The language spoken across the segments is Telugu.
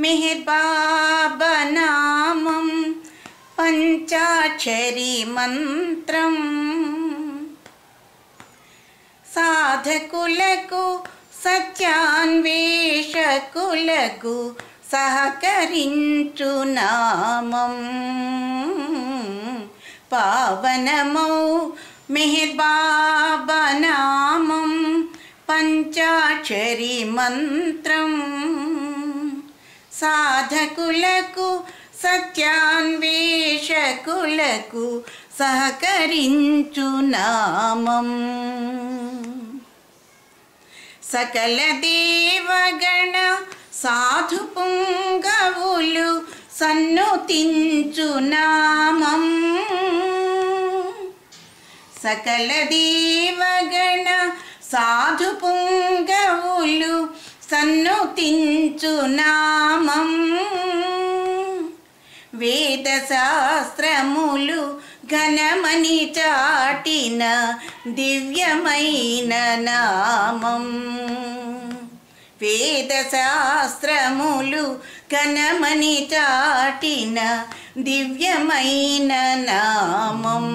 మెహర్బాబనామం పంచాక్షరి మంత్రం సాధకులకు సత్యాన్వేషకులకు సహకరించు నామం పావనమౌ మెహర్బాబనామం పంచాక్షరి మంత్రం సాధకులకు సత్యాన్వేషకులకు సహకరించు నామం సకల దేవగణ సాధు పుంగవులు సన్నుతించు నామం సకల దేవగణ సాధు పుంగవులు సన్నుతించు నామం వేద శాస్త్రములు ఘనమని చాటిన దివ్యమైన నామం వేద శాస్త్రములు ఘనమని చాటిన దివ్యమైన నామం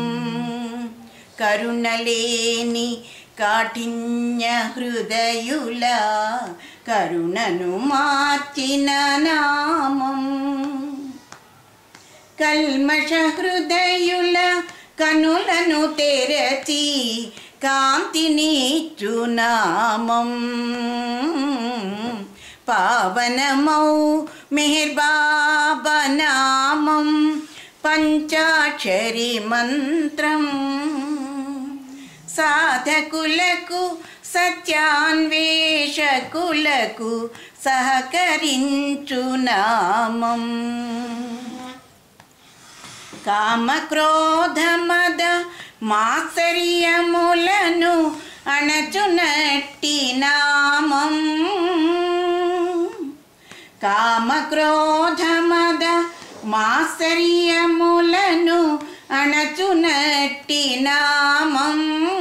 కరుణలేని కాఠిన్య హృదయుల కరుణను మార్చిన నామం కల్మష హృదయుల కనులను తెరచి కాంతినిచ్చు నామం పావనమౌ మెహర్బాబనామం పంచాక్షరి మంత్రం సాధకులకు సత్యాన్వేషకులకు సహకరించు నామం కామక్రోధమద మాత్సర్యములను అణచునట్టి నామం కామక్రోధమద మాత్సర్యములను అణచునట్టి నామం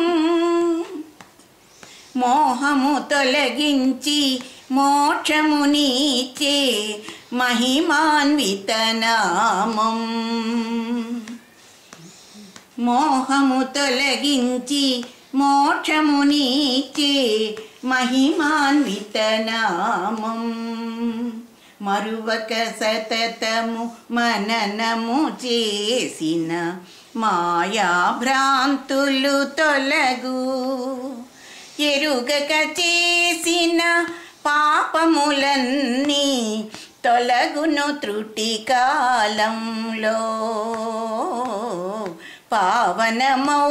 మోహము తొలగించి మోక్షమునిచే మహిమాన్విత నామం మోహము తొలగించి మోక్షమునిచే మహిమాన్విత నామం మరువక సతతము మననము చేసిన మాయా భ్రాంతులు తొలగు ఎరుగక చేసిన పాపములన్నీ తొలగును త్రుటి కాలంలో పావనమౌ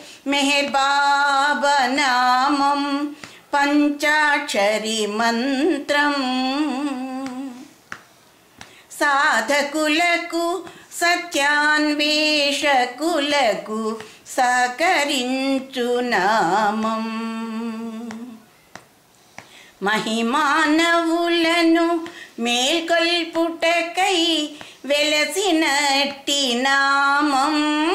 మెహర్బాబనామం పంచాక్షరి మంత్రం సాధకులకు సత్యాన్వేషకులకు సహకరించు నామం మహిమానవులను మేల్కొల్పుటకై వెలసినట్టి నామం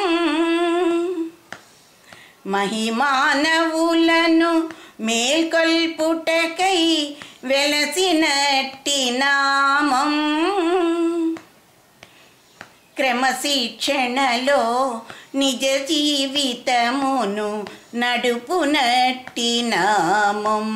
మహిమానవులను మేల్కొల్పుటకై వెలసినట్టి నామం క్రమశిక్షణలో నిజ జీవితమును నడుపునట్టి నామం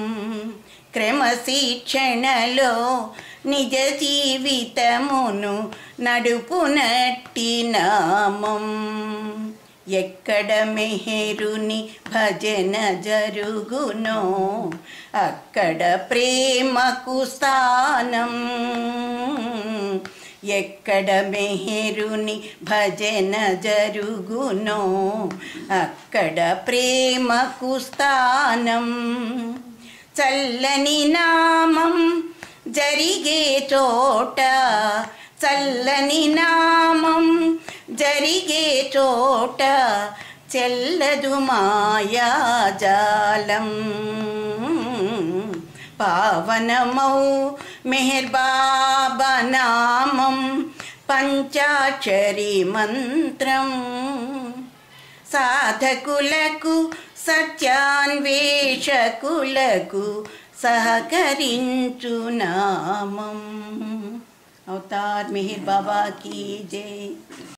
క్రమశిక్షణలో నిజ జీవితమును నడుపునట్టి నామం ఎక్కడ మెహరుని భజన జరుగునో అక్కడ ప్రేమకు స్థానం ఎక్కడ మెహరుని భజన జరుగునో అక్కడ ప్రేమకు స్థానం చల్లని నామం జరిగే చోట చల్లని నామం జరిగే చోట చెల్లదు మాయాజాలం పావనమౌ మెహర్బాబనామం పంచాక్షరి మంత్రం సాధకులకు సత్యాన్వేషకులకు సహకరించు నామం అవతార్ మిహిర్ బాబా కీ జై